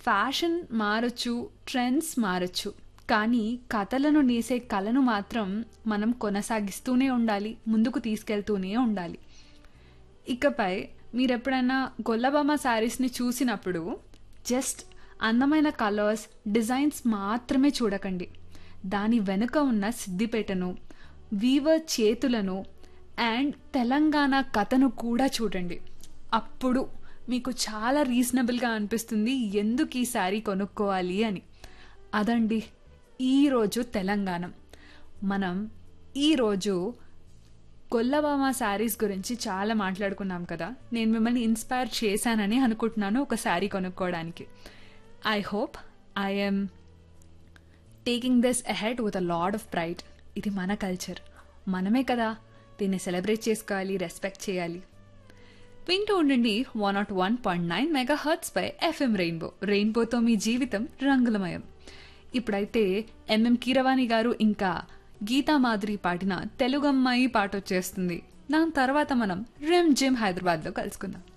fashion మారొచ్చు trends మారొచ్చు కానీ కథలను నేసే కళను మాత్రం మనం కొనసాగిస్తూనే ఉండాలి ముందుకు తీసుకెళ్తూనే ఉండాలి ఇకపై మీరు ఎప్పుడైనా గొల్లబామ శారీస్ని చూసినప్పుడు జస్ట్ అందమైన కలర్స్ డిజైన్స్ మాత్రమే చూడకండి దాని వెనుక ఉన్న సిద్దిపేటను వీవర్ చేతులను అండ్ తెలంగాణ కథను కూడా చూడండి అప్పుడు మీకు చాలా రీజనబుల్గా అనిపిస్తుంది ఎందుకు ఈ శారీ కొనుక్కోవాలి అని అదండి ఈరోజు తెలంగాణ మనం ఈరోజు కొల్లబామ శారీస్ గురించి చాలా మాట్లాడుకున్నాం కదా నేను మిమ్మల్ని ఇన్స్పైర్ చేశానని అనుకుంటున్నాను ఒక శారీ కొనుక్కోవడానికి I hope I'm taking this ahead with a lot of pride ఇది మన కల్చర్ మనమే కదా దీన్ని సెలబ్రేట్ చేసుకోవాలి రెస్పెక్ట్ చేయాలి వింటూ ఉండండి one nought one point nine mega hertz పై ఎఫ్ఎం రెయిన్బో రెయిన్బోతో మీ జీవితం రంగులమయం ఇప్పుడైతే ఎంఎం కీరవాణి గారు ఇంకా గీతా మాధురి పాడిన తెలుగమ్మాయి పాట వచ్చేస్తుంది దాని తర్వాత మనం రెమ్ జిమ్ హైదరాబాద్లో కలుసుకుందాం